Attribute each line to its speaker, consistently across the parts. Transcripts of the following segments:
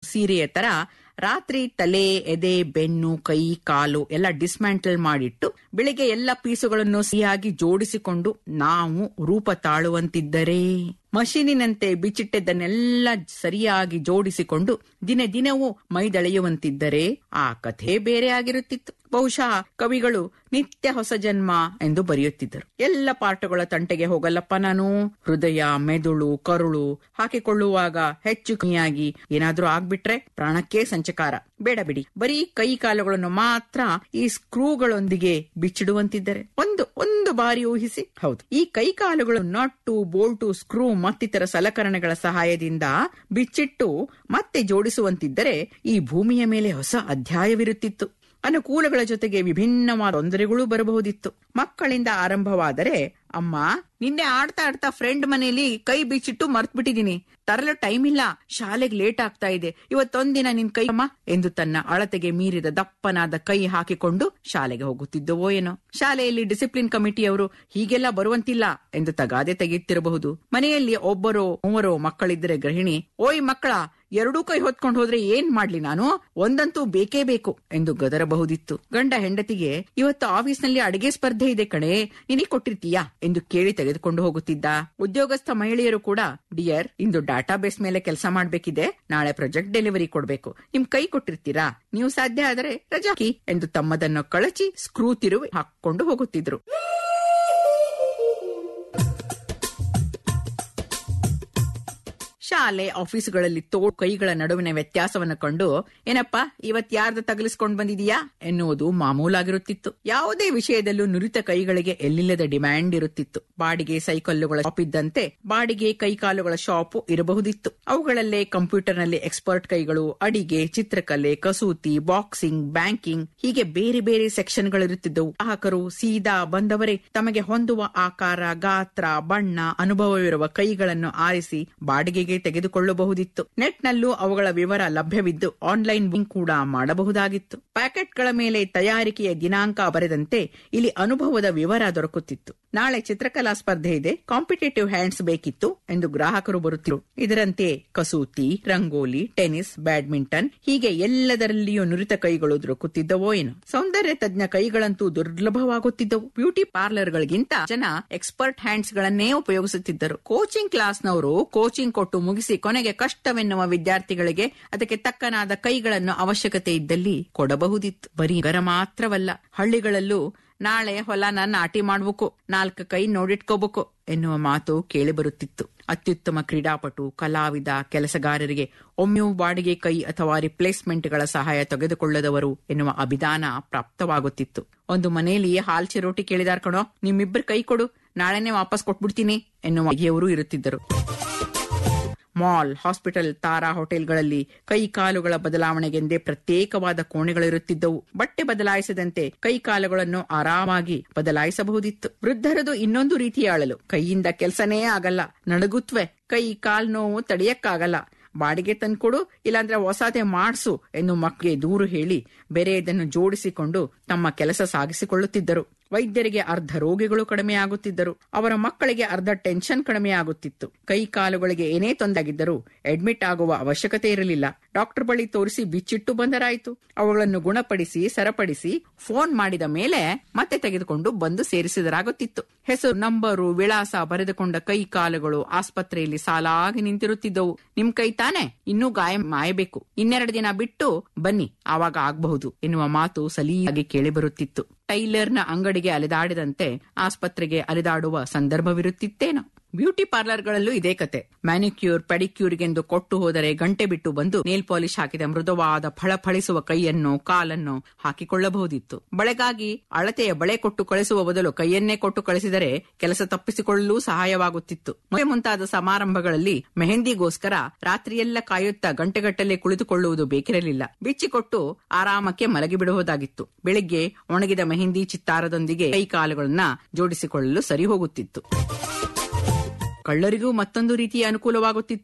Speaker 1: ಸೀರೆಯ ತರ ರಾತ್ರಿ ತಲೆ ಎದೆ ಬೆನ್ನು ಕೈ ಕಾಲು ಎಲ್ಲ ಡಿಸ್ಮ್ಯಾಂಟಲ್ ಮಾಡಿಟ್ಟು ಬೆಳಿಗ್ಗೆ ಎಲ್ಲ ಪೀಸುಗಳನ್ನು ಸಿಹಿಯಾಗಿ ಜೋಡಿಸಿಕೊಂಡು ನಾವು ರೂಪ ತಾಳುವಂತಿದ್ದರೆ ಮಷೀನಿನಂತೆ ಬಿಚ್ಚಿಟ್ಟದ್ದನ್ನೆಲ್ಲ ಸರಿಯಾಗಿ ಜೋಡಿಸಿಕೊಂಡು ದಿನ ದಿನವೂ ಮೈದಳೆಯುವಂತಿದ್ದರೆ ಆ ಕಥೆ ಬೇರೆ ಆಗಿರುತ್ತಿತ್ತು ಬಹುಶಃ ಕವಿಗಳು ನಿತ್ಯ ಹೊಸ ಜನ್ಮ ಎಂದು ಬರೆಯುತ್ತಿದ್ದರು ಎಲ್ಲ ಪಾಠಗಳ ತಂಟೆಗೆ ಹೋಗಲ್ಲಪ್ಪ ನಾನು ಹೃದಯ ಮೆದುಳು ಕರುಳು ಹಾಕಿಕೊಳ್ಳುವಾಗ ಹೆಚ್ಚು ಕಮ್ಮಿಯಾಗಿ ಏನಾದ್ರೂ ಆಗ್ಬಿಟ್ರೆ ಪ್ರಾಣಕ್ಕೆ ಸಂಚಕಾರ ಬೇಡ ಬಿಡಿ ಬರೀ ಕೈ ಕಾಲುಗಳನ್ನು ಮಾತ್ರ ಈ ಸ್ಕ್ರೂಗಳೊಂದಿಗೆ ಬಿಚ್ಚಿಡುವಂತಿದ್ದರೆ ಒಂದು ಒಂದು ಬಾರಿ ಊಹಿಸಿ ಹೌದು ಈ ಕೈ ಕಾಲುಗಳು ನಟ್ಟು ಬೋಲ್ಟು ಸ್ಕ್ರೂ ಮತ್ತಿತರ ಸಲಕರಣೆಗಳ ಸಹಾಯದಿಂದ ಬಿಚ್ಚಿಟ್ಟು ಮತ್ತೆ ಜೋಡಿಸುವಂತಿದ್ದರೆ ಈ ಭೂಮಿಯ ಮೇಲೆ ಹೊಸ ಅಧ್ಯಾಯವಿರುತ್ತಿತ್ತು ಅನುಕೂಲಗಳ ಜೊತೆಗೆ ವಿಭಿನ್ನವಾದ ತೊಂದರೆಗಳು ಬರಬಹುದಿತ್ತು ಮಕ್ಕಳಿಂದ ಆರಂಭವಾದರೆ ಅಮ್ಮ ನಿನ್ನೆ ಆಡ್ತಾ ಆಡ್ತಾ ಫ್ರೆಂಡ್ ಮನೆಯಲ್ಲಿ ಕೈ ಬಿಚ್ಚಿಟ್ಟು ಮರ್ತ್ ಬಿಟ್ಟಿದೀನಿ ತರಲು ಟೈಮ್ ಇಲ್ಲ ಶಾಲೆಗೆ ಲೇಟ್ ಆಗ್ತಾ ಇದೆ ಇವತ್ತೊಂದಿನ ನಿನ್ ಕೈ ಅಮ್ಮ ಎಂದು ತನ್ನ ಅಳತೆಗೆ ಮೀರಿದ ದಪ್ಪನಾದ ಕೈ ಹಾಕಿಕೊಂಡು ಶಾಲೆಗೆ ಹೋಗುತ್ತಿದ್ದವೋ ಏನೋ ಶಾಲೆಯಲ್ಲಿ ಡಿಸಿಪ್ಲಿನ್ ಕಮಿಟಿಯವರು ಹೀಗೆಲ್ಲ ಬರುವಂತಿಲ್ಲ ಎಂದು ತಗಾದೆ ತೆಗೆಯುತ್ತಿರಬಹುದು ಮನೆಯಲ್ಲಿ ಒಬ್ಬರೋ ಮೂವರೋ ಮಕ್ಕಳಿದ್ದರೆ ಗೃಹಿಣಿ ಓಯ್ ಮಕ್ಕಳ ಎರಡೂ ಕೈ ಹೊತ್ಕೊಂಡು ಹೋದ್ರೆ ಏನ್ ಮಾಡ್ಲಿ ನಾನು ಒಂದಂತೂ ಬೇಕೇ ಬೇಕು ಎಂದು ಗದರಬಹುದಿತ್ತು ಗಂಡ ಹೆಂಡತಿಗೆ ಇವತ್ತು ಆಫೀಸ್ನಲ್ಲಿ ಅಡಿಗೆ ಸ್ಪರ್ಧೆ ಇದೆ ಕಣೆ ನಿನಗೆ ಕೊಟ್ಟಿರ್ತೀಯಾ ಎಂದು ಕೇಳಿ ತೆಗೆದುಕೊಂಡು ಹೋಗುತ್ತಿದ್ದ ಉದ್ಯೋಗಸ್ಥ ಮಹಿಳೆಯರು ಕೂಡ ಡಿಯರ್ ಇಂದು ಡಾಟಾ ಬೇಸ್ ಮೇಲೆ ಕೆಲಸ ಮಾಡ್ಬೇಕಿದೆ ನಾಳೆ ಪ್ರಾಜೆಕ್ಟ್ ಡೆಲಿವರಿ ಕೊಡ್ಬೇಕು ನಿಮ್ ಕೈ ಕೊಟ್ಟಿರ್ತೀರಾ ನೀವು ಸಾಧ್ಯ ಆದರೆ ರಜಾ ಹಾಕಿ ಎಂದು ತಮ್ಮದನ್ನು ಕಳಚಿ ಸ್ಕ್ರೂ ತಿರುವಿ ಹಾಕೊಂಡು ಹೋಗುತ್ತಿದ್ರು ಶಾಲೆ ಆಫೀಸುಗಳಲ್ಲಿ ತೋ ಕೈಗಳ ನಡುವಿನ ವ್ಯತ್ಯಾಸವನ್ನು ಕಂಡು ಏನಪ್ಪಾ ಇವತ್ ಯಾರ್ದು ತಗಲಿಸ್ಕೊಂಡ್ ಬಂದಿದೀಯಾ ಎನ್ನುವುದು ಮಾಮೂಲಾಗಿರುತ್ತಿತ್ತು ಯಾವುದೇ ವಿಷಯದಲ್ಲೂ ನುರಿತ ಕೈಗಳಿಗೆ ಎಲ್ಲಿಲ್ಲದ ಡಿಮ್ಯಾಂಡ್ ಇರುತ್ತಿತ್ತು ಬಾಡಿಗೆ ಸೈಕಲ್ಲುಗಳ ಶಾಪ್ ಇದ್ದಂತೆ ಬಾಡಿಗೆ ಕೈಕಾಲುಗಳ ಶಾಪ್ ಇರಬಹುದಿತ್ತು ಅವುಗಳಲ್ಲೇ ಕಂಪ್ಯೂಟರ್ನಲ್ಲಿ ಎಕ್ಸ್ಪರ್ಟ್ ಕೈಗಳು ಅಡಿಗೆ ಚಿತ್ರಕಲೆ ಕಸೂತಿ ಬಾಕ್ಸಿಂಗ್ ಬ್ಯಾಂಕಿಂಗ್ ಹೀಗೆ ಬೇರೆ ಬೇರೆ ಸೆಕ್ಷನ್ಗಳಿರುತ್ತಿದ್ದವು ಗ್ರಾಹಕರು ಸೀದಾ ಬಂದವರೇ ತಮಗೆ ಹೊಂದುವ ಆಕಾರ ಗಾತ್ರ ಬಣ್ಣ ಅನುಭವವಿರುವ ಕೈಗಳನ್ನು ಆರಿಸಿ ಬಾಡಿಗೆಗೆ ತೆಗೆದುಕೊಳ್ಳಬಹುದಿತ್ತು ನೆಟ್ನಲ್ಲೂ ಅವುಗಳ ವಿವರ ಲಭ್ಯವಿದ್ದು ಆನ್ಲೈನ್ ಬುಕಿಂಗ್ ಕೂಡ ಮಾಡಬಹುದಾಗಿತ್ತು ಪ್ಯಾಕೆಟ್ಗಳ ಮೇಲೆ ತಯಾರಿಕೆಯ ದಿನಾಂಕ ಬರೆದಂತೆ ಇಲ್ಲಿ ಅನುಭವದ ವಿವರ ದೊರಕುತ್ತಿತ್ತು ನಾಳೆ ಚಿತ್ರಕಲಾ ಸ್ಪರ್ಧೆ ಇದೆ ಕಾಂಪಿಟೇಟಿವ್ ಹ್ಯಾಂಡ್ಸ್ ಬೇಕಿತ್ತು ಎಂದು ಗ್ರಾಹಕರು ಬರುತ್ತಿರು ಇದರಂತೆ ಕಸೂತಿ ರಂಗೋಲಿ ಟೆನಿಸ್ ಬ್ಯಾಡ್ಮಿಂಟನ್ ಹೀಗೆ ಎಲ್ಲದರಲ್ಲಿಯೂ ನುರಿತ ಕೈಗಳು ದೊರಕುತ್ತಿದ್ದವೋ ಏನು ಸೌಂದರ್ಯ ತಜ್ಞ ಕೈಗಳಂತೂ ದುರ್ಲಭವಾಗುತ್ತಿದ್ದವು ಬ್ಯೂಟಿ ಪಾರ್ಲರ್ಗಳಿಗಿಂತ ಜನ ಎಕ್ಸ್ಪರ್ಟ್ ಹ್ಯಾಂಡ್ಸ್ ಗಳನ್ನೇ ಉಪಯೋಗಿಸುತ್ತಿದ್ದರು ಕೋಚಿಂಗ್ ಕ್ಲಾಸ್ನವರು ಕೋಚಿಂಗ್ ಕೊಟ್ಟು ಮುಗಿಸಿ ಕೊನೆಗೆ ಕಷ್ಟವೆನ್ನುವ ವಿದ್ಯಾರ್ಥಿಗಳಿಗೆ ಅದಕ್ಕೆ ತಕ್ಕನಾದ ಕೈಗಳನ್ನು ಅವಶ್ಯಕತೆ ಇದ್ದಲ್ಲಿ ಕೊಡಬಹುದಿತ್ತು ಬರೀ ಗರ ಮಾತ್ರವಲ್ಲ ಹಳ್ಳಿಗಳಲ್ಲೂ ನಾಳೆ ಹೊಲನ ನಾಟಿ ಮಾಡ್ಬೇಕು ನಾಲ್ಕು ಕೈ ನೋಡಿಟ್ಕೋಬೇಕು ಎನ್ನುವ ಮಾತು ಕೇಳಿಬರುತ್ತಿತ್ತು ಅತ್ಯುತ್ತಮ ಕ್ರೀಡಾಪಟು ಕಲಾವಿದ ಕೆಲಸಗಾರರಿಗೆ ಒಮ್ಮೆಯೂ ಬಾಡಿಗೆ ಕೈ ಅಥವಾ ರಿಪ್ಲೇಸ್ಮೆಂಟ್ಗಳ ಸಹಾಯ ತೆಗೆದುಕೊಳ್ಳದವರು ಎನ್ನುವ ಅಭಿಧಾನ ಪ್ರಾಪ್ತವಾಗುತ್ತಿತ್ತು ಒಂದು ಮನೆಯಲ್ಲಿ ಹಾಲ್ ಚಿರೋಟಿ ಕೇಳಿದಾರ್ ಕಣೋ ನಿಮ್ಮಿಬ್ಬರು ಕೈ ಕೊಡು ನಾಳೆನೆ ವಾಪಸ್ ಕೊಟ್ಬಿಡ್ತೀನಿ ಎನ್ನುವ ಬಗೆಯವರು ಇರುತ್ತಿದ್ದರು ಮಾಲ್ ಹಾಸ್ಪಿಟಲ್ ತಾರಾ ಹೋಟೆಲ್ಗಳಲ್ಲಿ ಕೈ ಕಾಲುಗಳ ಬದಲಾವಣೆಗೆಂದೇ ಪ್ರತ್ಯೇಕವಾದ ಕೋಣೆಗಳಿರುತ್ತಿದ್ದವು ಬಟ್ಟೆ ಬದಲಾಯಿಸದಂತೆ ಕೈ ಕಾಲುಗಳನ್ನು ಆರಾಮಾಗಿ ಬದಲಾಯಿಸಬಹುದಿತ್ತು ವೃದ್ಧರದು ಇನ್ನೊಂದು ರೀತಿಯ ಅಳಲು ಕೈಯಿಂದ ಕೆಲಸನೇ ಆಗಲ್ಲ ನಡುಗುತ್ವೆ ಕೈ ಕಾಲ್ ನೋವು ತಡೆಯಕ್ಕಾಗಲ್ಲ ಬಾಡಿಗೆ ತಂದ್ಕೊಡು ಇಲ್ಲಾಂದ್ರೆ ಹೊಸದೇ ಮಾಡ್ಸು ಎಂದು ಮಕ್ಕಳಿಗೆ ದೂರು ಹೇಳಿ ಬೇರೆಯದನ್ನು ಜೋಡಿಸಿಕೊಂಡು ತಮ್ಮ ಕೆಲಸ ಸಾಗಿಸಿಕೊಳ್ಳುತ್ತಿದ್ದರು ವೈದ್ಯರಿಗೆ ಅರ್ಧ ರೋಗಿಗಳು ಕಡಿಮೆಯಾಗುತ್ತಿದ್ದರು ಅವರ ಮಕ್ಕಳಿಗೆ ಅರ್ಧ ಟೆನ್ಷನ್ ಕಡಿಮೆಯಾಗುತ್ತಿತ್ತು ಕೈ ಕಾಲುಗಳಿಗೆ ಏನೇ ತೊಂದಾಗಿದ್ದರೂ ಅಡ್ಮಿಟ್ ಆಗುವ ಅವಶ್ಯಕತೆ ಇರಲಿಲ್ಲ ಡಾಕ್ಟರ್ ಬಳಿ ತೋರಿಸಿ ಬಿಚ್ಚಿಟ್ಟು ಬಂದರಾಯಿತು ಅವುಗಳನ್ನು ಗುಣಪಡಿಸಿ ಸರಪಡಿಸಿ ಫೋನ್ ಮಾಡಿದ ಮೇಲೆ ಮತ್ತೆ ತೆಗೆದುಕೊಂಡು ಬಂದು ಸೇರಿಸಿದರಾಗುತ್ತಿತ್ತು ಹೆಸರು ನಂಬರು ವಿಳಾಸ ಬರೆದುಕೊಂಡ ಕೈ ಕಾಲುಗಳು ಆಸ್ಪತ್ರೆಯಲ್ಲಿ ಸಾಲಾಗಿ ನಿಂತಿರುತ್ತಿದ್ದವು ನಿಮ್ ಕೈ ತಾನೆ ಇನ್ನೂ ಗಾಯ ಮಾಯಬೇಕು ಇನ್ನೆರಡು ದಿನ ಬಿಟ್ಟು ಬನ್ನಿ ಆವಾಗ ಆಗಬಹುದು ಎನ್ನುವ ಮಾತು ಸಲೀಯಾಗಿ ಕೇಳಿಬರುತ್ತಿತ್ತು ಟೈಲರ್ನ ಅಂಗಡಿಗೆ ಅಲೆದಾಡಿದಂತೆ ಆಸ್ಪತ್ರೆಗೆ ಅಲೆದಾಡುವ ಸಂದರ್ಭವಿರುತ್ತಿತ್ತೇನೋ ಬ್ಯೂಟಿ ಪಾರ್ಲರ್ಗಳಲ್ಲೂ ಇದೇ ಕತೆ ಮ್ಯಾನಿಕ್ಯೂರ್ ಪೆಡಿಕ್ಯೂರ್ಗೆಂದು ಕೊಟ್ಟು ಹೋದರೆ ಗಂಟೆ ಬಿಟ್ಟು ಬಂದು ನೇಲ್ ಪಾಲಿಶ್ ಹಾಕಿದ ಮೃದುವಾದ ಫಳಫಳಿಸುವ ಕೈಯನ್ನು ಕಾಲನ್ನು ಹಾಕಿಕೊಳ್ಳಬಹುದಿತ್ತು ಬಳೆಗಾಗಿ ಅಳತೆಯ ಬಳೆ ಕೊಟ್ಟು ಕಳಿಸುವ ಬದಲು ಕೈಯನ್ನೇ ಕೊಟ್ಟು ಕಳಿಸಿದರೆ ಕೆಲಸ ತಪ್ಪಿಸಿಕೊಳ್ಳಲು ಸಹಾಯವಾಗುತ್ತಿತ್ತು ಮದುವೆ ಮುಂತಾದ ಸಮಾರಂಭಗಳಲ್ಲಿ ಮೆಹಂದಿಗೋಸ್ಕರ ರಾತ್ರಿಯೆಲ್ಲ ಕಾಯುತ್ತಾ ಗಂಟೆಗಟ್ಟಲೆ ಕುಳಿತುಕೊಳ್ಳುವುದು ಬೇಕಿರಲಿಲ್ಲ ಬಿಚ್ಚಿಕೊಟ್ಟು ಆರಾಮಕ್ಕೆ ಮಲಗಿಬಿಡುವುದಾಗಿತ್ತು ಬೆಳಿಗ್ಗೆ ಒಣಗಿದ ಮೆಹಂದಿ ಚಿತ್ತಾರದೊಂದಿಗೆ ಕೈ ಕಾಲುಗಳನ್ನ ಜೋಡಿಸಿಕೊಳ್ಳಲು ಸರಿ ಹೋಗುತ್ತಿತ್ತು ಕಳ್ಳರಿಗೂ ಮತ್ತೊಂದು ರೀತಿಯ ಅನುಕೂಲವಾಗುತ್ತಿತ್ತು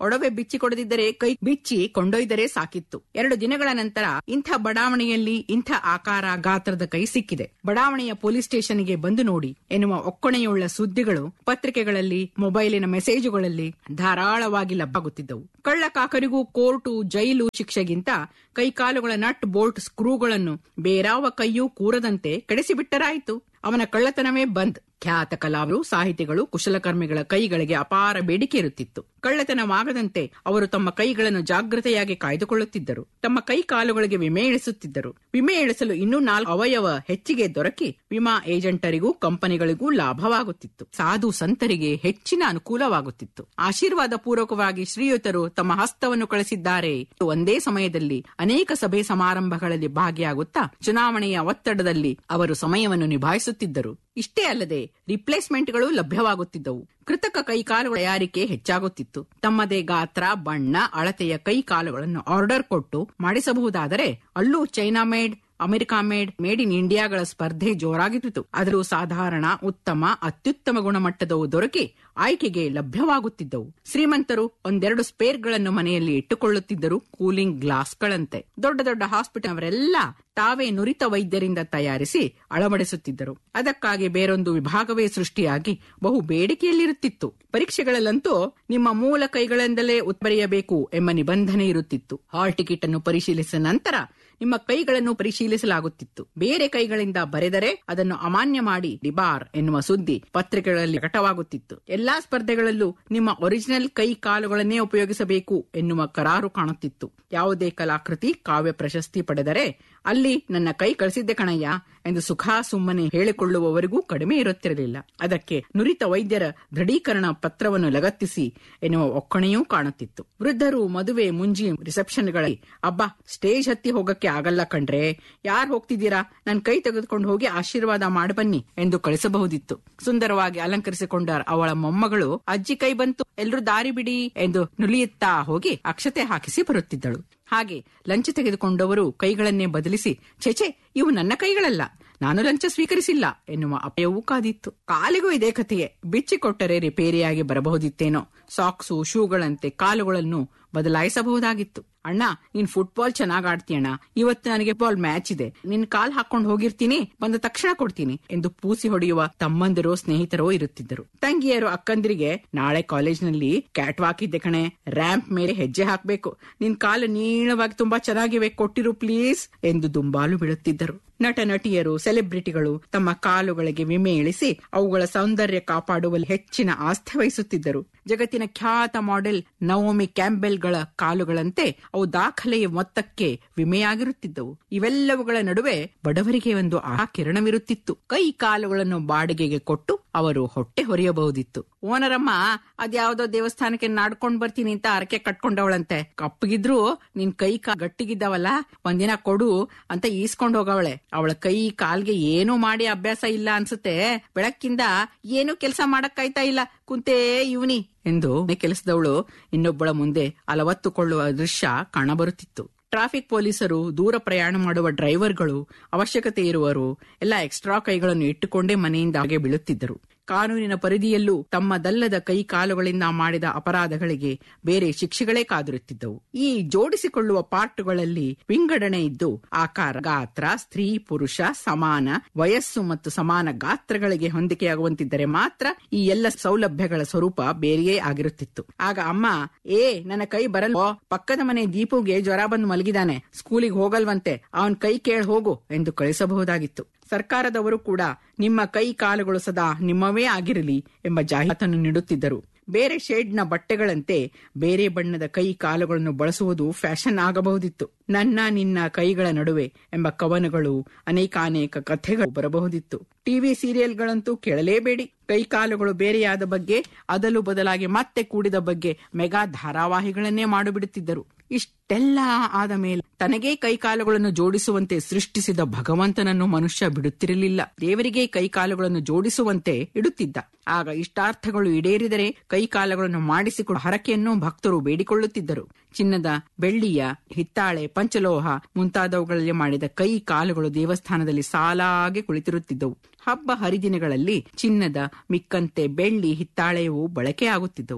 Speaker 1: ಒಡವೆ ಬಿಚ್ಚಿ ಕೊಡದಿದ್ದರೆ ಕೈ ಬಿಚ್ಚಿ ಕೊಂಡೊಯ್ದರೆ ಸಾಕಿತ್ತು ಎರಡು ದಿನಗಳ ನಂತರ ಇಂಥ ಬಡಾವಣೆಯಲ್ಲಿ ಇಂಥ ಆಕಾರ ಗಾತ್ರದ ಕೈ ಸಿಕ್ಕಿದೆ ಬಡಾವಣೆಯ ಪೊಲೀಸ್ ಸ್ಟೇಷನ್ಗೆ ಬಂದು ನೋಡಿ ಎನ್ನುವ ಒಕ್ಕಣೆಯುಳ್ಳ ಸುದ್ದಿಗಳು ಪತ್ರಿಕೆಗಳಲ್ಲಿ ಮೊಬೈಲಿನ ಮೆಸೇಜುಗಳಲ್ಲಿ ಧಾರಾಳವಾಗಿ ಲಭ್ಯವಾಗುತ್ತಿದ್ದವು ಕಳ್ಳ ಕಾಕರಿಗೂ ಕೋರ್ಟು ಜೈಲು ಶಿಕ್ಷೆಗಿಂತ ಕೈಕಾಲುಗಳ ನಟ್ ಬೋಲ್ಟ್ ಸ್ಕ್ರೂಗಳನ್ನು ಬೇರಾವ ಕೈಯೂ ಕೂರದಂತೆ ಕೆಡಿಸಿಬಿಟ್ಟರಾಯಿತು ಅವನ ಕಳ್ಳತನವೇ ಬಂದ್ ಖ್ಯಾತ ಕಲಾವಿದರು ಸಾಹಿತಿಗಳು ಕುಶಲಕರ್ಮಿಗಳ ಕೈಗಳಿಗೆ ಅಪಾರ ಬೇಡಿಕೆ ಇರುತ್ತಿತ್ತು ಕಳ್ಳತನವಾಗದಂತೆ ಅವರು ತಮ್ಮ ಕೈಗಳನ್ನು ಜಾಗೃತೆಯಾಗಿ ಕಾಯ್ದುಕೊಳ್ಳುತ್ತಿದ್ದರು ತಮ್ಮ ಕೈ ಕಾಲುಗಳಿಗೆ ವಿಮೆ ಇಳಿಸುತ್ತಿದ್ದರು ವಿಮೆ ಇಳಿಸಲು ಇನ್ನೂ ನಾಲ್ಕು ಅವಯವ ಹೆಚ್ಚಿಗೆ ದೊರಕಿ ವಿಮಾ ಏಜೆಂಟರಿಗೂ ಕಂಪನಿಗಳಿಗೂ ಲಾಭವಾಗುತ್ತಿತ್ತು ಸಾಧು ಸಂತರಿಗೆ ಹೆಚ್ಚಿನ ಅನುಕೂಲವಾಗುತ್ತಿತ್ತು ಆಶೀರ್ವಾದ ಪೂರ್ವಕವಾಗಿ ಶ್ರೀಯುತರು ತಮ್ಮ ಹಸ್ತವನ್ನು ಕಳಿಸಿದ್ದಾರೆ ಒಂದೇ ಸಮಯದಲ್ಲಿ ಅನೇಕ ಸಭೆ ಸಮಾರಂಭಗಳಲ್ಲಿ ಭಾಗಿಯಾಗುತ್ತಾ ಚುನಾವಣೆಯ ಒತ್ತಡದಲ್ಲಿ ಅವರು ಸಮಯವನ್ನು ನಿಭಾಯಿಸುತ್ತಿದ್ದರು ಇಷ್ಟೇ ಅಲ್ಲದೆ ರಿಪ್ಲೇಸ್ಮೆಂಟ್ಗಳು ಲಭ್ಯವಾಗುತ್ತಿದ್ದವು ಕೃತಕ ಕೈಕಾಲುಗಳ ತಯಾರಿಕೆ ಹೆಚ್ಚಾಗುತ್ತಿತ್ತು ತಮ್ಮದೇ ಗಾತ್ರ ಬಣ್ಣ ಅಳತೆಯ ಕೈಕಾಲುಗಳನ್ನು ಆರ್ಡರ್ ಕೊಟ್ಟು ಮಾಡಿಸಬಹುದಾದರೆ ಅಲ್ಲೂ China made America made made in ಇಂಡಿಯಾಗಳ ಸ್ಪರ್ಧೆ ಜೋರಾಗಿತ್ತು ಅದರಲ್ಲೂ ಸಾಧಾರಣ ಉತ್ತಮ ಅತ್ಯುತ್ತಮ ಗುಣಮಟ್ಟದವು ದೊರಕಿ ಆಯ್ಕೆಗೆ ಲಭ್ಯವಾಗುತ್ತಿದ್ದವು ಶ್ರೀಮಂತರು ಒಂದೆರಡು ಸ್ಪೇರ್ಗಳನ್ನು ಮನೆಯಲ್ಲಿ ಇಟ್ಟುಕೊಳ್ಳುತ್ತಿದ್ದರು ಕೂಲಿಂಗ್ ಗ್ಲಾಸ್ಗಳಂತೆ ದೊಡ್ಡ ದೊಡ್ಡ ಹಾಸ್ಪಿಟಲ್ ಅವರೆಲ್ಲ ತಾವೇ ನುರಿತ ವೈದ್ಯರಿಂದ ತಯಾರಿಸಿ ಅಳವಡಿಸುತ್ತಿದ್ದರು ಅದಕ್ಕಾಗಿ ಬೇರೊಂದು ವಿಭಾಗವೇ ಸೃಷ್ಟಿಯಾಗಿ ಬಹು ಬೇಡಿಕೆಯಲ್ಲಿರುತ್ತಿತ್ತು ಪರೀಕ್ಷೆಗಳಲ್ಲಂತೂ ನಿಮ್ಮ ಮೂಲ ಕೈಗಳಿಂದಲೇ ಉತ್ಬರೆಯಬೇಕು ಎಂಬ ನಿಬಂಧನೆ ಇರುತ್ತಿತ್ತು ಹಾಲ್ ಟಿಕೆಟ್ ಅನ್ನು ಪರಿಶೀಲಿಸಿದ ನಂತರ ನಿಮ್ಮ ಕೈಗಳನ್ನು ಪರಿಶೀಲಿಸಲಾಗುತ್ತಿತ್ತು ಬೇರೆ ಕೈಗಳಿಂದ ಬರೆದರೆ ಅದನ್ನು ಅಮಾನ್ಯ ಮಾಡಿ ಡಿಬಾರ್ ಎನ್ನುವ ಸುದ್ದಿ ಪತ್ರಿಕೆಗಳಲ್ಲಿ ಪ್ರಕಟವಾಗುತ್ತಿತ್ತು ಎಲ್ಲಾ ಸ್ಪರ್ಧೆಗಳಲ್ಲೂ ನಿಮ್ಮ ಒರಿಜಿನಲ್ ಕೈ ಕಾಲುಗಳನ್ನೇ ಉಪಯೋಗಿಸಬೇಕು ಎನ್ನುವ ಕರಾರು ಕಾಣುತ್ತಿತ್ತು ಯಾವುದೇ ಕಲಾಕೃತಿ ಕಾವ್ಯ ಪ್ರಶಸ್ತಿ ಪಡೆದರೆ ಅಲ್ಲಿ ನನ್ನ ಕೈ ಕಳಿಸಿದ್ದೆ ಕಣಯ್ಯ ಎಂದು ಸುಖಾ ಸುಮ್ಮನೆ ಹೇಳಿಕೊಳ್ಳುವವರಿಗೂ ಕಡಿಮೆ ಇರುತ್ತಿರಲಿಲ್ಲ ಅದಕ್ಕೆ ನುರಿತ ವೈದ್ಯರ ದೃಢೀಕರಣ ಪತ್ರವನ್ನು ಲಗತ್ತಿಸಿ ಎನ್ನುವ ಒಕ್ಕಣೆಯೂ ಕಾಣುತ್ತಿತ್ತು ವೃದ್ಧರು ಮದುವೆ ಮುಂಜಿ ರಿಸೆಪ್ಷನ್ಗಳಲ್ಲಿ ಅಬ್ಬಾ ಸ್ಟೇಜ್ ಹತ್ತಿ ಹೋಗಕ್ಕೆ ಆಗಲ್ಲ ಕಣ್ರೆ ಯಾರ್ ಹೋಗ್ತಿದ್ದೀರಾ ನನ್ ಕೈ ತೆಗೆದುಕೊಂಡು ಹೋಗಿ ಆಶೀರ್ವಾದ ಮಾಡಿ ಬನ್ನಿ ಎಂದು ಕಳಿಸಬಹುದಿತ್ತು ಸುಂದರವಾಗಿ ಅಲಂಕರಿಸಿಕೊಂಡ ಅವಳ ಮೊಮ್ಮಗಳು ಅಜ್ಜಿ ಕೈ ಬಂತು ಎಲ್ರೂ ದಾರಿ ಬಿಡಿ ಎಂದು ನುಲಿಯುತ್ತಾ ಹೋಗಿ ಅಕ್ಷತೆ ಹಾಕಿಸಿ ಬರುತ್ತಿದ್ದಳು ಹಾಗೆ ಲಂಚ ತೆಗೆದುಕೊಂಡವರು ಕೈಗಳನ್ನೇ ಬದಲಿಸಿ ಛೆಛೆ ಇವು ನನ್ನ ಕೈಗಳಲ್ಲ ನಾನು ಲಂಚ ಸ್ವೀಕರಿಸಿಲ್ಲ ಎನ್ನುವ ಅಪಾಯವೂ ಕಾದಿತ್ತು ಕಾಲಿಗೂ ಇದೇ ಕಥೆಯೇ ಬಿಚ್ಚಿಕೊಟ್ಟರೆ ರಿಪೇರಿಯಾಗಿ ಬರಬಹುದಿತ್ತೇನೋ ಸಾಕ್ಸು ಶೂಗಳಂತೆ ಕಾಲುಗಳನ್ನು ಬದಲಾಯಿಸಬಹುದಾಗಿತ್ತು ಅಣ್ಣ ನೀನ್ ಫುಟ್ಬಾಲ್ ಚೆನ್ನಾಗ್ ಆಡ್ತೀಯಣ್ಣ ಇವತ್ತು ನನಗೆ ಬಾಲ್ ಮ್ಯಾಚ್ ಇದೆ ನಿನ್ ಕಾಲ್ ಹಾಕೊಂಡು ಹೋಗಿರ್ತೀನಿ ಬಂದ ತಕ್ಷಣ ಕೊಡ್ತೀನಿ ಎಂದು ಪೂಸಿ ಹೊಡೆಯುವ ತಮ್ಮಂದಿರೋ ಸ್ನೇಹಿತರೋ ಇರುತ್ತಿದ್ದರು ತಂಗಿಯರು ಅಕ್ಕಂದಿರಿಗೆ ನಾಳೆ ಕಾಲೇಜ್ನಲ್ಲಿ ಕ್ಯಾಟ್ ವಾಕ್ ಇದ್ದೆ ಕಣೆ ರ್ಯಾಂಪ್ ಮೇಲೆ ಹೆಜ್ಜೆ ಹಾಕ್ಬೇಕು ನಿನ್ ಕಾಲು ನೀಳವಾಗಿ ತುಂಬಾ ಚೆನ್ನಾಗಿವೆ ಕೊಟ್ಟಿರು ಪ್ಲೀಸ್ ಎಂದು ದುಂಬಾಲು ಬೀಳುತ್ತಿದ್ದರು ನಟ ನಟಿಯರು ಸೆಲೆಬ್ರಿಟಿಗಳು ತಮ್ಮ ಕಾಲುಗಳಿಗೆ ವಿಮೆ ಇಳಿಸಿ ಅವುಗಳ ಸೌಂದರ್ಯ ಕಾಪಾಡುವಲ್ಲಿ ಹೆಚ್ಚಿನ ಆಸ್ಥೆ ವಹಿಸುತ್ತಿದ್ದರು ಜಗತ್ತಿನ ಖ್ಯಾತ ಮಾಡೆಲ್ ನವೋಮಿ ಕ್ಯಾಂಬೆಲ್ಗಳ ಕಾಲುಗಳಂತೆ ಅವು ದಾಖಲೆಯ ಮೊತ್ತಕ್ಕೆ ವಿಮೆಯಾಗಿರುತ್ತಿದ್ದವು ಇವೆಲ್ಲವುಗಳ ನಡುವೆ ಬಡವರಿಗೆ ಒಂದು ಆ ಕಿರಣವಿರುತ್ತಿತ್ತು ಕೈ ಕಾಲುಗಳನ್ನು ಬಾಡಿಗೆಗೆ ಕೊಟ್ಟು ಅವರು ಹೊಟ್ಟೆ ಹೊರೆಯಬಹುದಿತ್ತು ಓನರಮ್ಮ ಅದ್ಯಾವ್ದೋ ದೇವಸ್ಥಾನಕ್ಕೆ ನಾಡ್ಕೊಂಡ್ ಬರ್ತೀನಿ ಅಂತ ಅರಕೆ ಕಟ್ಕೊಂಡವಳಂತೆ ಕಪ್ಪಗಿದ್ರು ನಿನ್ ಕೈ ಕಾ ಗಟ್ಟಿಗಿದ್ದಾವಲ್ಲ ಒಂದಿನ ಕೊಡು ಅಂತ ಈಸ್ಕೊಂಡ್ ಹೋಗವಳೆ ಅವಳ ಕೈ ಕಾಲ್ಗೆ ಏನೂ ಮಾಡಿ ಅಭ್ಯಾಸ ಇಲ್ಲ ಅನ್ಸುತ್ತೆ ಬೆಳಕ್ಕಿಂದ ಏನೂ ಕೆಲಸ ಮಾಡಕ್ಕಾಯ್ತಾ ಇಲ್ಲ ಕುಂತೇ ಇವನಿ ಎಂದು ಕೆಲಸದವಳು ಇನ್ನೊಬ್ಬಳ ಮುಂದೆ ಅಲವತ್ತುಕೊಳ್ಳುವ ದೃಶ್ಯ ಕಾಣಬರುತ್ತಿತ್ತು ಟ್ರಾಫಿಕ್ ಪೊಲೀಸರು ದೂರ ಪ್ರಯಾಣ ಮಾಡುವ ಡ್ರೈವರ್ಗಳು ಅವಶ್ಯಕತೆ ಇರುವರು ಎಲ್ಲ ಎಕ್ಸ್ಟ್ರಾ ಕೈಗಳನ್ನು ಇಟ್ಟುಕೊಂಡೇ ಮನೆಯಿಂದ ಹಾಗೆ ಬೀಳುತ್ತಿದ್ದರು ಕಾನೂನಿನ ಪರಿಧಿಯಲ್ಲೂ ತಮ್ಮದಲ್ಲದ ಕೈ ಕಾಲುಗಳಿಂದ ಮಾಡಿದ ಅಪರಾಧಗಳಿಗೆ ಬೇರೆ ಶಿಕ್ಷೆಗಳೇ ಕಾದಿರುತ್ತಿದ್ದವು ಈ ಜೋಡಿಸಿಕೊಳ್ಳುವ ಪಾರ್ಟುಗಳಲ್ಲಿ ವಿಂಗಡಣೆ ಇದ್ದು ಆಕಾರ ಗಾತ್ರ ಸ್ತ್ರೀ ಪುರುಷ ಸಮಾನ ವಯಸ್ಸು ಮತ್ತು ಸಮಾನ ಗಾತ್ರಗಳಿಗೆ ಹೊಂದಿಕೆಯಾಗುವಂತಿದ್ದರೆ ಮಾತ್ರ ಈ ಎಲ್ಲ ಸೌಲಭ್ಯಗಳ ಸ್ವರೂಪ ಬೇರೆಯೇ ಆಗಿರುತ್ತಿತ್ತು ಆಗ ಅಮ್ಮ ಏ ನನ್ನ ಕೈ ಬರಲ್ವೋ ಪಕ್ಕದ ಮನೆ ದೀಪುಗೆ ಜ್ವರ ಬಂದು ಮಲಗಿದಾನೆ ಸ್ಕೂಲಿಗೆ ಹೋಗಲ್ವಂತೆ ಅವನ್ ಕೈ ಕೇಳ ಹೋಗು ಎಂದು ಕಳಿಸಬಹುದಾಗಿತ್ತು ಸರ್ಕಾರದವರು ಕೂಡ ನಿಮ್ಮ ಕೈ ಕಾಲುಗಳು ಸದಾ ನಿಮ್ಮವೇ ಆಗಿರಲಿ ಎಂಬ ಜಾಹೀರಾತನ್ನು ನೀಡುತ್ತಿದ್ದರು ಬೇರೆ ಶೇಡ್ನ ಬಟ್ಟೆಗಳಂತೆ ಬೇರೆ ಬಣ್ಣದ ಕೈ ಕಾಲುಗಳನ್ನು ಬಳಸುವುದು ಫ್ಯಾಷನ್ ಆಗಬಹುದಿತ್ತು ನನ್ನ ನಿನ್ನ ಕೈಗಳ ನಡುವೆ ಎಂಬ ಕವನಗಳು ಅನೇಕಾನೇಕ ಕಥೆಗಳು ಬರಬಹುದಿತ್ತು ಟಿವಿ ಸೀರಿಯಲ್ಗಳಂತೂ ಕೇಳಲೇಬೇಡಿ ಕೈ ಕಾಲುಗಳು ಬೇರೆಯಾದ ಬಗ್ಗೆ ಅದಲು ಬದಲಾಗಿ ಮತ್ತೆ ಕೂಡಿದ ಬಗ್ಗೆ ಮೆಗಾ ಧಾರಾವಾಹಿಗಳನ್ನೇ ಮಾಡಿಬಿಡುತ್ತಿದ್ದರು ಇಷ್ಟೆಲ್ಲ ಆದ ಮೇಲೆ ತನಗೇ ಕೈಕಾಲುಗಳನ್ನು ಜೋಡಿಸುವಂತೆ ಸೃಷ್ಟಿಸಿದ ಭಗವಂತನನ್ನು ಮನುಷ್ಯ ಬಿಡುತ್ತಿರಲಿಲ್ಲ ದೇವರಿಗೆ ಕೈಕಾಲುಗಳನ್ನು ಜೋಡಿಸುವಂತೆ ಇಡುತ್ತಿದ್ದ ಆಗ ಇಷ್ಟಾರ್ಥಗಳು ಈಡೇರಿದರೆ ಕೈಕಾಲುಗಳನ್ನು ಮಾಡಿಸಿಕೊಂಡು ಹರಕೆಯನ್ನು ಭಕ್ತರು ಬೇಡಿಕೊಳ್ಳುತ್ತಿದ್ದರು ಚಿನ್ನದ ಬೆಳ್ಳಿಯ ಹಿತ್ತಾಳೆ ಪಂಚಲೋಹ ಮುಂತಾದವುಗಳಲ್ಲಿ ಮಾಡಿದ ಕೈ ಕಾಲುಗಳು ದೇವಸ್ಥಾನದಲ್ಲಿ ಸಾಲಾಗಿ ಕುಳಿತಿರುತ್ತಿದ್ದವು ಹಬ್ಬ ಹರಿದಿನಗಳಲ್ಲಿ ಚಿನ್ನದ ಮಿಕ್ಕಂತೆ ಬೆಳ್ಳಿ ಹಿತ್ತಾಳೆಯವು ಬಳಕೆಯಾಗುತ್ತಿದ್ದವು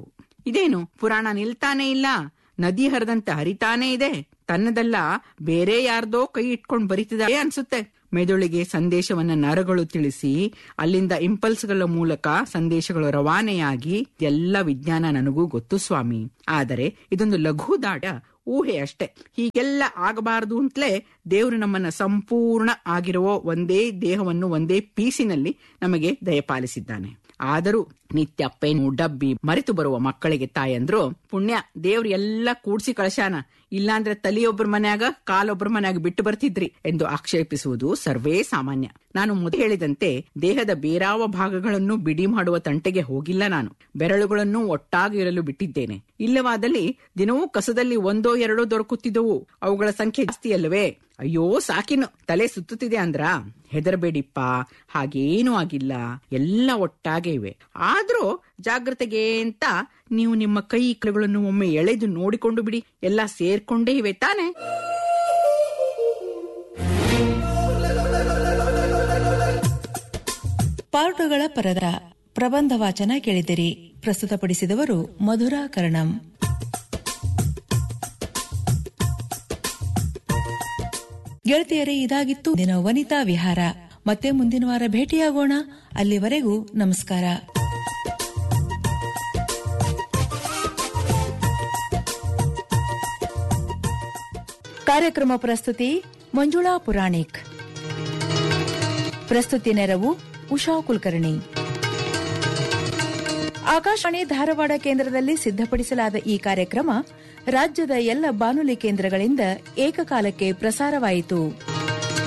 Speaker 1: ಇದೇನು ಪುರಾಣ ನಿಲ್ತಾನೇ ಇಲ್ಲ ನದಿ ಹರಿದಂತೆ ಹರಿತಾನೇ ಇದೆ ತನ್ನದಲ್ಲ ಬೇರೆ ಯಾರ್ದೋ ಕೈ ಇಟ್ಕೊಂಡ್ ಬರೀತಿದ್ದಾರೆ ಅನ್ಸುತ್ತೆ ಮೆದುಳಿಗೆ ಸಂದೇಶವನ್ನ ನರಗಳು ತಿಳಿಸಿ ಅಲ್ಲಿಂದ ಇಂಪಲ್ಸ್ಗಳ ಮೂಲಕ ಸಂದೇಶಗಳು ರವಾನೆಯಾಗಿ ಎಲ್ಲ ವಿಜ್ಞಾನ ನನಗೂ ಗೊತ್ತು ಸ್ವಾಮಿ ಆದರೆ ಇದೊಂದು ಲಘು ದಾಟ ಊಹೆ ಅಷ್ಟೇ ಹೀಗೆಲ್ಲ ಆಗಬಾರದು ಅಂತಲೇ ದೇವರು ನಮ್ಮನ್ನ ಸಂಪೂರ್ಣ ಆಗಿರುವ ಒಂದೇ ದೇಹವನ್ನು ಒಂದೇ ಪೀಸಿನಲ್ಲಿ ನಮಗೆ ದಯಪಾಲಿಸಿದ್ದಾನೆ ಆದರೂ ನಿತ್ಯ ಪೆನ್ನು ಡಬ್ಬಿ ಮರೆತು ಬರುವ ಮಕ್ಕಳಿಗೆ ತಾಯಂದ್ರು ಪುಣ್ಯ ದೇವ್ರು ಎಲ್ಲ ಕೂಡ್ಸಿ ಕಳಶಾನ ಇಲ್ಲಾಂದ್ರೆ ತಲಿಯೊಬ್ಬರ ಮನ್ಯಾಗ ಕಾಲೊಬ್ಬರ ಮನ್ಯಾಗ ಬಿಟ್ಟು ಬರ್ತಿದ್ರಿ ಎಂದು ಆಕ್ಷೇಪಿಸುವುದು ಸರ್ವೇ ಸಾಮಾನ್ಯ ನಾನು ಮೊದಲು ಹೇಳಿದಂತೆ ದೇಹದ ಬೇರಾವ ಭಾಗಗಳನ್ನು ಬಿಡಿ ಮಾಡುವ ತಂಟೆಗೆ ಹೋಗಿಲ್ಲ ನಾನು ಬೆರಳುಗಳನ್ನು ಒಟ್ಟಾಗಿ ಇರಲು ಬಿಟ್ಟಿದ್ದೇನೆ ಇಲ್ಲವಾದಲ್ಲಿ ದಿನವೂ ಕಸದಲ್ಲಿ ಒಂದೋ ಎರಡೋ ದೊರಕುತ್ತಿದ್ದವು ಅವುಗಳ ಸಂಖ್ಯೆ ಜಾಸ್ತಿ ಅಲ್ಲವೇ ಅಯ್ಯೋ ಸಾಕಿನು ತಲೆ ಸುತ್ತುತ್ತಿದೆ ಅಂದ್ರ ಹೆದರಬೇಡಿಪ್ಪ ಹಾಗೇನೂ ಆಗಿಲ್ಲ ಎಲ್ಲ ಒಟ್ಟಾಗೆ ಇವೆ ಆದ್ರೂ ಜಾಗ್ರತೆಗೆ ಅಂತ ನೀವು ನಿಮ್ಮ ಕೈ ಕೈಗಳನ್ನು ಒಮ್ಮೆ ಎಳೆದು ನೋಡಿಕೊಂಡು ಬಿಡಿ ಎಲ್ಲ ಸೇರ್ಕೊಂಡೇ ಇವೆ ತಾನೆ
Speaker 2: ಪಾರುಟಗಳ ಪರದ ಪ್ರಬಂಧ ವಾಚನ ಕೇಳಿದಿರಿ ಪ್ರಸ್ತುತಪಡಿಸಿದವರು ಮಧುರಾ ಕರ್ಣಂ ಗೆಳತಿಯರೇ ಇದಾಗಿತ್ತು ದಿನ ವನಿತಾ ವಿಹಾರ ಮತ್ತೆ ಮುಂದಿನ ವಾರ ಭೇಟಿಯಾಗೋಣ ಅಲ್ಲಿವರೆಗೂ ನಮಸ್ಕಾರ ಕಾರ್ಯಕ್ರಮ ಪ್ರಸ್ತುತಿ ಮಂಜುಳಾ ಪುರಾಣಿಕ್ ಪ್ರಸ್ತುತಿ ನೆರವು ಉಷಾ ಕುಲಕರ್ಣಿ ಆಕಾಶವಾಣಿ ಧಾರವಾಡ ಕೇಂದ್ರದಲ್ಲಿ ಸಿದ್ಧಪಡಿಸಲಾದ ಈ ಕಾರ್ಯಕ್ರಮ ರಾಜ್ಯದ ಎಲ್ಲ ಬಾನುಲಿ ಕೇಂದ್ರಗಳಿಂದ ಏಕಕಾಲಕ್ಕೆ ಪ್ರಸಾರವಾಯಿತು